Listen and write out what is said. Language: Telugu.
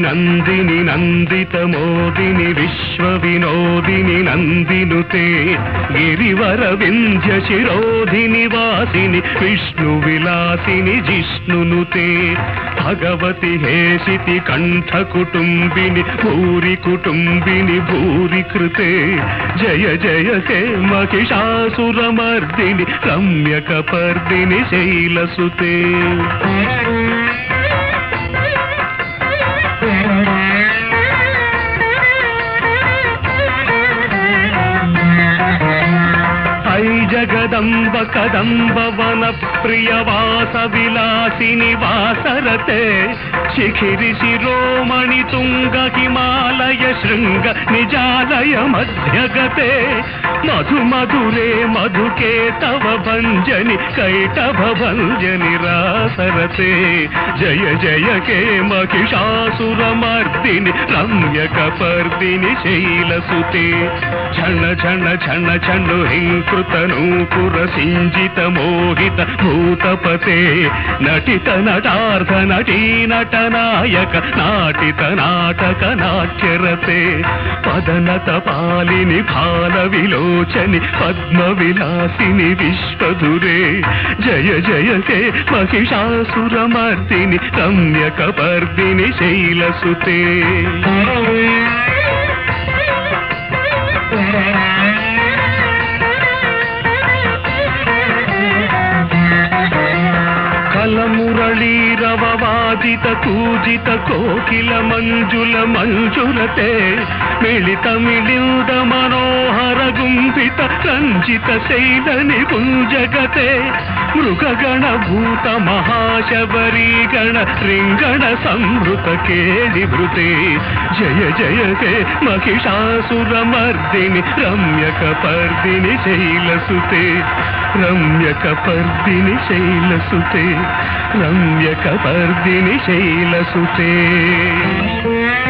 నందిని నందిత మోదిని విశ్వ వినోదిని నందినుతే గిరివర వింధ్య శిరోధిని వాసిని విష్ణు విలాసిని జిష్ణునుతే భగవతి హేషితి కంఠ కుటుంబిని భూరి కుటుంబిని భూరి కృతే జయ జయ హే మహిషాసురమర్దిని రమ్యక పర్దిని శైలసుతే ఐ జగదంబ కదంబ వన ప్రియ వాస విలాసిని వాసరతే శిఖిరి శిరోమణి తుంగ హిమాలయ శృంగ నిజాలయ మధ్యగతే మధు మధురే మధుకే తవ భంజని కైటభ భంజని రాసరతే జయ జయ కే మహిషాసురమర్దిని రమ్యక పర్దిని శైలసుతే ఛణ ఛణ ఛణ ఛణు హింకృత నూపుర సింజిత మోహిత భూతపతే నటిత నటార్థ నటీ నటనాయక నాటిత నాటక నాట్యరతే పదనత పాలిని భాల విలోచని పద్మ విలాసిని విశ్వధురే జయ జయ హే మహిషాసురమర్దిని రమ్యక పర్దిని శైలసుతే కలమురళీరవవాదిత కూజిత కోకిల మంజుల మంజులతే మిళిత మిళింద మనోహర గుంభిత రంజిత శైలని గుంజగతే మృగగణ భూత మహాశబరీ గణ రింగణ సంభృత కేళి భృతే జయ జయ హే మహిషాసురమర్దిని రమ్యక పర్దిని శైలసుతే రమ్యక పర్దిని శైలసుతే రమ్యక పర్దిని శైలసుతే